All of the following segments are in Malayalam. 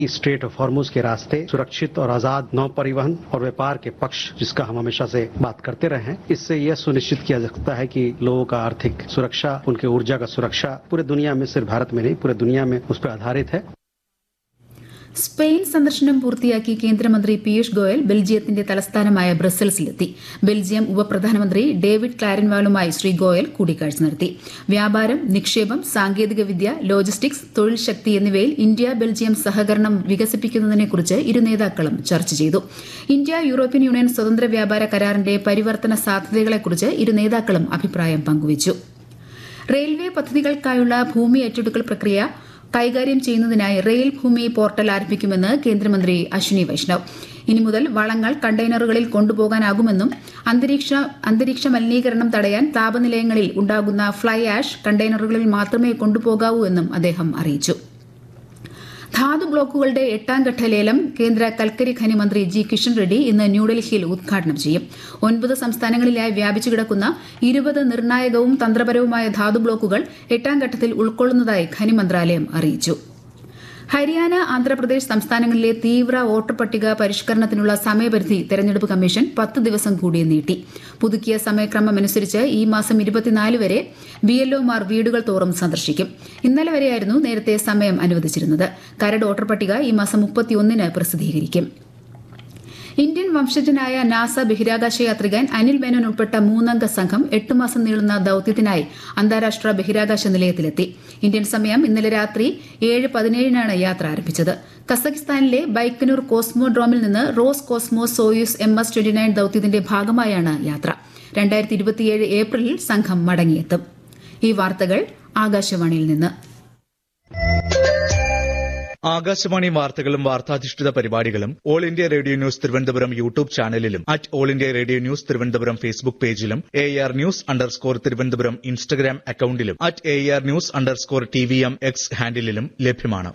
स्ट्रेट ऑफ हॉर्मुज के रास्ते सुरक्षित और आजाद नौ परिवहन और व्यापार के पक्ष जिसका हम हमेशा से बात करते रहे हैं इससे यह सुनिश्चित किया जा सकता है कि लोगों का आर्थिक सुरक्षा उनके ऊर्जा का सुरक्षा पूरे दुनिया में सिर्फ भारत में नहीं पूरे दुनिया में उस पर आधारित है സ്പെയിൻ സന്ദർശനം പൂർത്തിയാക്കി കേന്ദ്രമന്ത്രി പീയൂഷ് ഗോയൽ ബെൽജിയത്തിന്റെ തലസ്ഥാനമായ ബ്രസൽസിലെത്തി ബെൽജിയം ഉപപ്രധാനമന്ത്രി ഡേവിഡ് ക്ലാരൻവാളുമായി ശ്രീ ഗോയൽ കൂടിക്കാഴ്ച നടത്തി വ്യാപാരം നിക്ഷേപം സാങ്കേതികവിദ്യ ലോജിസ്റ്റിക്സ് തൊഴിൽ ശക്തി എന്നിവയിൽ ഇന്ത്യ ബെൽജിയം സഹകരണം വികസിപ്പിക്കുന്നതിനെക്കുറിച്ച് ഇരു നേതാക്കളും ചർച്ച ചെയ്തു ഇന്ത്യ യൂറോപ്യൻ യൂണിയൻ സ്വതന്ത്ര വ്യാപാര കരാറിന്റെ പരിവർത്തന സാധ്യതകളെക്കുറിച്ച് ഇരു നേതാക്കളും അഭിപ്രായം പങ്കുവച്ചു റെയിൽവേ പദ്ധതികൾക്കായുള്ള ഭൂമി ഏറ്റെടുക്കൽ പ്രക്രിയ കൈകാര്യം ചെയ്യുന്നതിനായി റെയിൽ ഭൂമി പോർട്ടൽ ആരംഭിക്കുമെന്ന് കേന്ദ്രമന്ത്രി അശ്വിനി വൈഷ്ണവ് ഇനി മുതൽ വളങ്ങൾ കണ്ടെയ്നറുകളിൽ കൊണ്ടുപോകാനാകുമെന്നും അന്തരീക്ഷ അന്തരീക്ഷ മലിനീകരണം തടയാൻ താപനിലയങ്ങളിൽ ഉണ്ടാകുന്ന ഫ്ലൈ ആഷ് കണ്ടെയ്നറുകളിൽ മാത്രമേ കൊണ്ടുപോകാവൂ എന്നും അദ്ദേഹം അറിയിച്ചു ധാതു ബ്ലോക്കുകളുടെ എട്ടാം ഘട്ട ലേലം കേന്ദ്ര കൽക്കരി ഖനി മന്ത്രി ജി കിഷൻ റെഡ്ഡി ഇന്ന് ന്യൂഡൽഹിയിൽ ഉദ്ഘാടനം ചെയ്യും ഒൻപത് സംസ്ഥാനങ്ങളിലായി വ്യാപിച്ചു കിടക്കുന്ന ഇരുപത് നിർണായകവും തന്ത്രപരവുമായ ധാതു ബ്ലോക്കുകൾ എട്ടാം ഘട്ടത്തിൽ ഉൾക്കൊള്ളുന്നതായി ഖനി മന്ത്രാലയം അറിയിച്ചു ഹരിയാന ആന്ധ്രാപ്രദേശ് സംസ്ഥാനങ്ങളിലെ തീവ്ര വോട്ടർ പട്ടിക പരിഷ്കരണത്തിനുള്ള സമയപരിധി തെരഞ്ഞെടുപ്പ് കമ്മീഷൻ പത്ത് ദിവസം കൂടി നീട്ടി പുതുക്കിയ സമയക്രമമനുസരിച്ച് ഈ മാസം ഇരുപത്തിനാല് വരെ ബിഎൽഒമാർ വീടുകൾ തോറും സന്ദർശിക്കും ഇന്നലെ വരെയായിരുന്നു നേരത്തെ സമയം അനുവദിച്ചിരുന്നത് കരട് വോട്ടർ പട്ടിക ഈ മാസം മുപ്പത്തിയൊന്നിന് പ്രസിദ്ധീകരിക്കും ഇന്ത്യൻ വംശജനായ നാസ ബഹിരാകാശ യാത്രികൻ അനിൽ മേനോൻ ഉൾപ്പെട്ട മൂന്നംഗ സംഘം എട്ട് മാസം നീളുന്ന ദൌത്യത്തിനായി അന്താരാഷ്ട്ര ബഹിരാകാശ നിലയത്തിലെത്തി ഇന്ത്യൻ സമയം ഇന്നലെ രാത്രി ഏഴ് പതിനേഴിനാണ് യാത്ര ആരംഭിച്ചത് കസഖിസ്ഥാനിലെ ബൈക്കനൂർ കോസ്മോഡ്രോമിൽ നിന്ന് Roscosmos Soyuz M S twenty nine ദൌത്യത്തിന്റെ ഭാഗമായാണ് യാത്ര രണ്ടായിരത്തി ഇരുപത്തിയേഴ് ഏപ്രിലിൽ സംഘം മടങ്ങിയെത്തും ഈ വാർത്തകൾ ആകാശവാണിയിൽ നിന്ന് ആകാശവാണി വാർത്തകളും വാർത്താധിഷ്ഠിത പരിപാടികളും All India Radio News Thiruvananthapuram YouTube ചാനലിലും at All India Radio News Thiruvananthapuram Facebook പേജിലും A R news underscore Thiruvananthapuram Instagram അക്കൌണ്ടിലും at A R news underscore T V M X ഹാൻഡിലും ലഭ്യമാണ്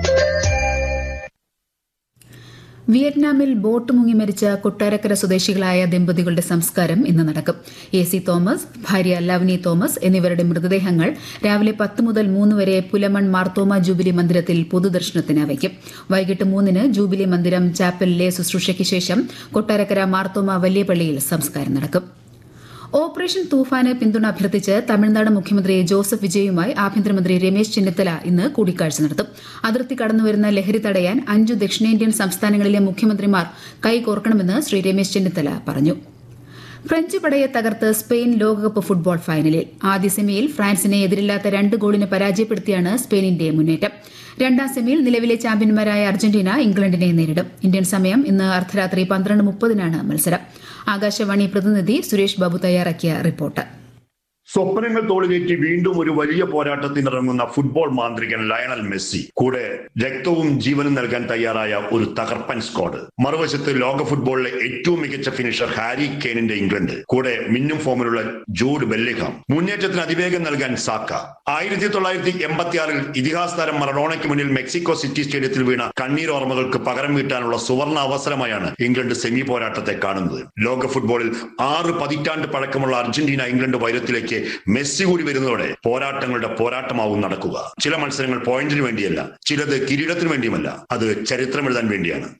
വിയറ്റ്നാമിൽ ബോട്ട് മുങ്ങി മരിച്ച കൊട്ടാരക്കര സ്വദേശികളായ ദമ്പതികളുടെ സംസ്കാരം ഇന്ന് നടക്കും എ സി തോമസ് ഭാര്യ ലവ്നി തോമസ് എന്നിവരുടെ മൃതദേഹങ്ങൾ രാവിലെ പത്ത് മുതൽ മൂന്ന് വരെ പുലമൺ മാർത്തോമ ജൂബിലി മന്ദിരത്തിൽ പൊതുദർശനത്തിന് വയ്ക്കും വൈകിട്ട് മൂന്നിന് ജൂബിലി മന്ദിരം ചാപ്പലിലെ ശുശ്രൂഷയ്ക്ക് ശേഷം കൊട്ടാരക്കര മാർത്തോമ വലിയ പള്ളിയിൽ സംസ്കാരം നടക്കും ഓപ്പറേഷൻ തൂഫാന് പിന്തുണ അഭ്യർത്ഥിച്ച് തമിഴ്നാട് മുഖ്യമന്ത്രി ജോസഫ് വിജയുമായി ആഭ്യന്തരമന്ത്രി രമേശ് ചെന്നിത്തല ഇന്ന് കൂടിക്കാഴ്ച നടത്തും അതിർത്തി കടന്നുവരുന്ന ലഹരി തടയാൻ അഞ്ചു ദക്ഷിണേന്ത്യൻ സംസ്ഥാനങ്ങളിലെ മുഖ്യമന്ത്രിമാർ കൈകോർക്കണമെന്ന് ശ്രീ രമേശ് ചെന്നിത്തല പറഞ്ഞു ഫ്രഞ്ച് പടയെ തകർത്ത് സ്പെയിൻ ലോകകപ്പ് ഫുട്ബോൾ ഫൈനലിൽ ആദ്യ സെമിയിൽ ഫ്രാൻസിനെ എതിരില്ലാത്ത രണ്ട് ഗോളിന് പരാജയപ്പെടുത്തിയാണ് സ്പെയിനിന്റെ മുന്നേറ്റം രണ്ടാം സെമിയിൽ നിലവിലെ ചാമ്പ്യന്മാരായ അർജന്റീന ഇംഗ്ലണ്ടിനെ നേരിടും ഇന്ത്യൻ സമയം ഇന്ന് അർദ്ധരാത്രി പന്ത്രണ്ട് മുപ്പതിനാണ് മത്സരം ആകാശവാണി പ്രതിനിധി സുരേഷ് ബാബു തയ്യാറാക്കിയ റിപ്പോർട്ട് സ്വപ്നങ്ങൾ തോളിലേറ്റി വീണ്ടും ഒരു വലിയ പോരാട്ടത്തിനിറങ്ങുന്ന ഫുട്ബോൾ മാന്ത്രികൻ ലയണൽ മെസ്സി കൂടെ രക്തവും ജീവനും നൽകാൻ തയ്യാറായ ഒരു തകർപ്പൻ സ്ക്വാഡ് മറുവശത്ത് ലോക ഫുട്ബോളിലെ ഏറ്റവും മികച്ച ഫിനിഷർ ഹാരി കെയ്നിന്റെ ഇംഗ്ലണ്ട് കൂടെ മിന്നും ഫോമിലുള്ള ജൂഡ് ബെല്ലിഹാം മുന്നേറ്റത്തിന് അതിവേഗം നൽകാൻ സാക്ക ആയിരത്തി തൊള്ളായിരത്തി എൺപത്തിയാറിൽ ഇതിഹാസ താരം മറഡോണയ്ക്ക് മുന്നിൽ മെക്സിക്കോ സിറ്റി സ്റ്റേഡിയത്തിൽ വീണ കണ്ണീർ ഓർമ്മകൾക്ക് പകരം വീട്ടാനുള്ള സുവർണ അവസരമായാണ് ഇംഗ്ലണ്ട് സെമി പോരാട്ടത്തെ കാണുന്നത് ലോക ഫുട്ബോളിൽ ആറ് പതിറ്റാണ്ട് പഴക്കമുള്ള അർജന്റീന ഇംഗ്ലണ്ട് വൈരത്തിലേക്ക് മെസ്സി കൂടി വരുന്നതോടെ പോരാട്ടങ്ങളുടെ പോരാട്ടമാവും നടക്കുക ചില മത്സരങ്ങൾ പോയിന്റിന് വേണ്ടിയല്ല ചിലത് കിരീടത്തിന് വേണ്ടിയുമല്ല അത് ചരിത്രം എഴുതാൻ വേണ്ടിയാണ്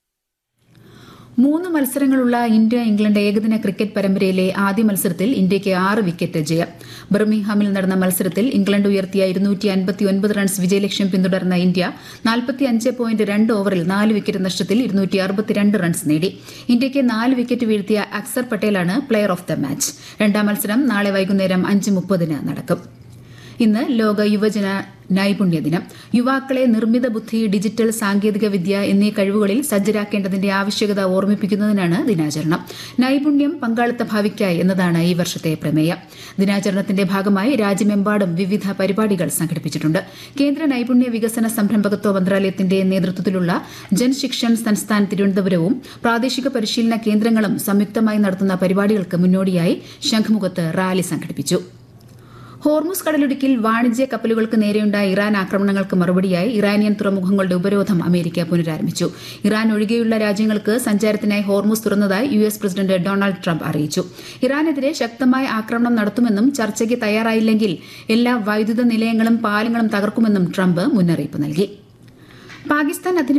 മൂന്ന് മത്സരങ്ങളുള്ള ഇന്ത്യ ഇംഗ്ലണ്ട് ഏകദിന ക്രിക്കറ്റ് പരമ്പരയിലെ ആദ്യ മത്സരത്തിൽ ഇന്ത്യയ്ക്ക് ആറ് വിക്കറ്റ് ജയം ബർമിംഗ്ഹാമിൽ നടന്ന മത്സരത്തിൽ ഇംഗ്ലണ്ട് ഉയർത്തിയ ഇരുന്നൂറ്റി അൻപത്തിയൊൻപത് റൺസ് വിജയലക്ഷ്യം പിന്തുടർന്ന ഇന്ത്യ നാൽപ്പത്തിയഞ്ച് പോയിന്റ് രണ്ട് ഓവറിൽ നാല് വിക്കറ്റ് നഷ്ടത്തിൽ ഇരുന്നൂറ്റി അറുപത്തിരണ്ട് റൺസ് നേടി ഇന്ത്യയ്ക്ക് നാല് വിക്കറ്റ് വീഴ്ത്തിയ അക്സർ പട്ടേലാണ് പ്ലെയർ ഓഫ് ദ മാച്ച് രണ്ടാം മത്സരം നാളെ വൈകുന്നേരം അഞ്ച് മുപ്പതിന് നടക്കും ഇന്ന് ലോക യുവജന നൈപുണ്യ ദിനം യുവാക്കളെ നിർമ്മിത ബുദ്ധി ഡിജിറ്റൽ സാങ്കേതിക വിദ്യ എന്നീ കഴിവുകളിൽ സജ്ജരാക്കേണ്ടതിന്റെ ആവശ്യകത ഓർമ്മിപ്പിക്കുന്നതിനാണ് ദിനാചരണം നൈപുണ്യം പങ്കാളിത്ത ഭാവിക്കായി എന്നതാണ് ഈ വർഷത്തെ പ്രമേയം ദിനാചരണത്തിന്റെ ഭാഗമായി രാജ്യമെമ്പാടും വിവിധ പരിപാടികൾ സംഘടിപ്പിച്ചിട്ടുണ്ട് കേന്ദ്ര നൈപുണ്യ വികസന സംരംഭകത്വ മന്ത്രാലയത്തിന്റെ നേതൃത്വത്തിലുള്ള ജൻശിക്ഷൻ സംസ്ഥാൻ തിരുവനന്തപുരവും പ്രാദേശിക പരിശീലന കേന്ദ്രങ്ങളും സംയുക്തമായി നടത്തുന്ന പരിപാടികൾക്ക് മുന്നോടിയായി ശംഖുമുഖത്ത് റാലി സംഘടിപ്പിച്ചു ഹോർമുസ് കടലിടുക്കിൽ വാണിജ്യ കപ്പലുകൾക്ക് നേരെയുണ്ടായ ഇറാൻ ആക്രമണങ്ങൾക്ക് മറുപടിയായി ഇറാനിയൻ തുറമുഖങ്ങളുടെ ഉപരോധം അമേരിക്ക പുനരാരംഭിച്ചു ഇറാൻ ഒഴികെയുള്ള രാജ്യങ്ങൾക്ക് സഞ്ചാരത്തിനായി ഹോർമുസ് തുറന്നതായി U S president Donald Trump അറിയിച്ചു ഇറാനെതിരെ ശക്തമായ ആക്രമണം നടത്തുമെന്നും ചർച്ചയ്ക്ക് തയ്യാറായില്ലെങ്കിൽ എല്ലാ വൈദ്യുത നിലയങ്ങളും പാലങ്ങളും തകർക്കുമെന്നും ട്രംപ് മുന്നറിയിപ്പ് നൽകി പാകിസ്ഥാൻ അധിനിവേശ